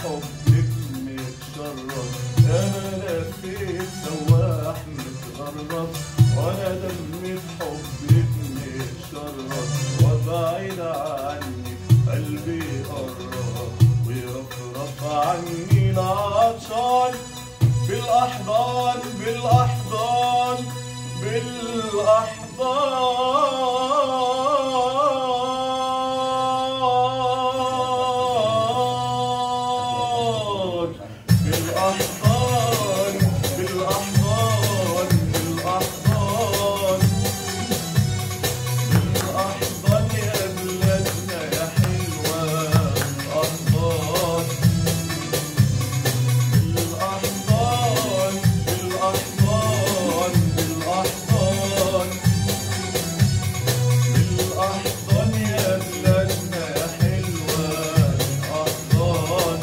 حبك متشرف انا لفيت سواح متغرب وانا دمي بحبك متشرف وبعيد عني قلبي قرب ويرفرف عني العطشان بالاحضان بالاحضان بالاحضان بالاحضان بالاحضان بالاحضان بالاحضان يا بلادنا يا حلوه الاحضان بالاحضان بالاحضان بالاحضان بالاحضان يا بلادنا يا حلوه الاحضان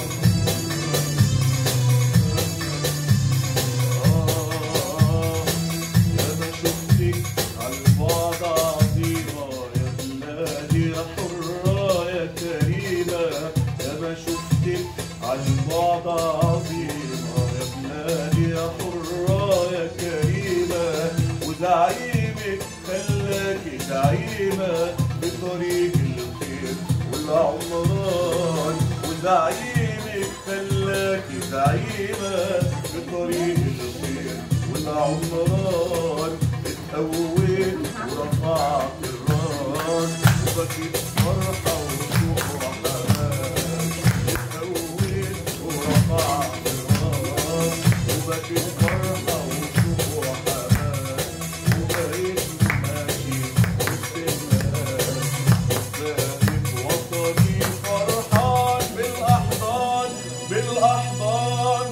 يا ما شفتك عالبعد عظيمة يا بلادي يا حرة يا كريمة يا ما شفتك عالبعد عظيمة يا بلادي يا حرة يا كريمة وزعيمك خلاكي زعيمة بطريق الخير والعمران وزعيمك خلاكي زعيمة بطريق الخير والعمران اتقويت ورفعت الراس وبكيت فرحة وشوق وحنان اتقويت ورفعت الراس وبكيت فرحة وشوق وحنان وبقيت ماشي وسط الناس وفاهم وطني فرحان بالأحضان بالأحضان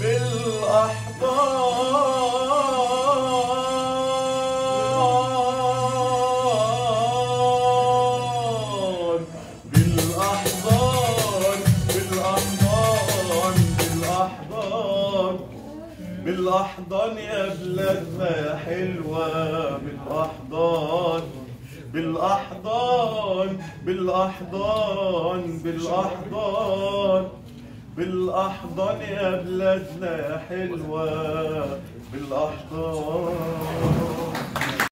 بالأحضان بالأحضان بالأحضان بالأحضان بالأحضان يا بلادنا يا حلوة بالأحضان بالأحضان بالأحضان بالأحضان بالأحضان يا بلادنا يا حلوة بالأحضان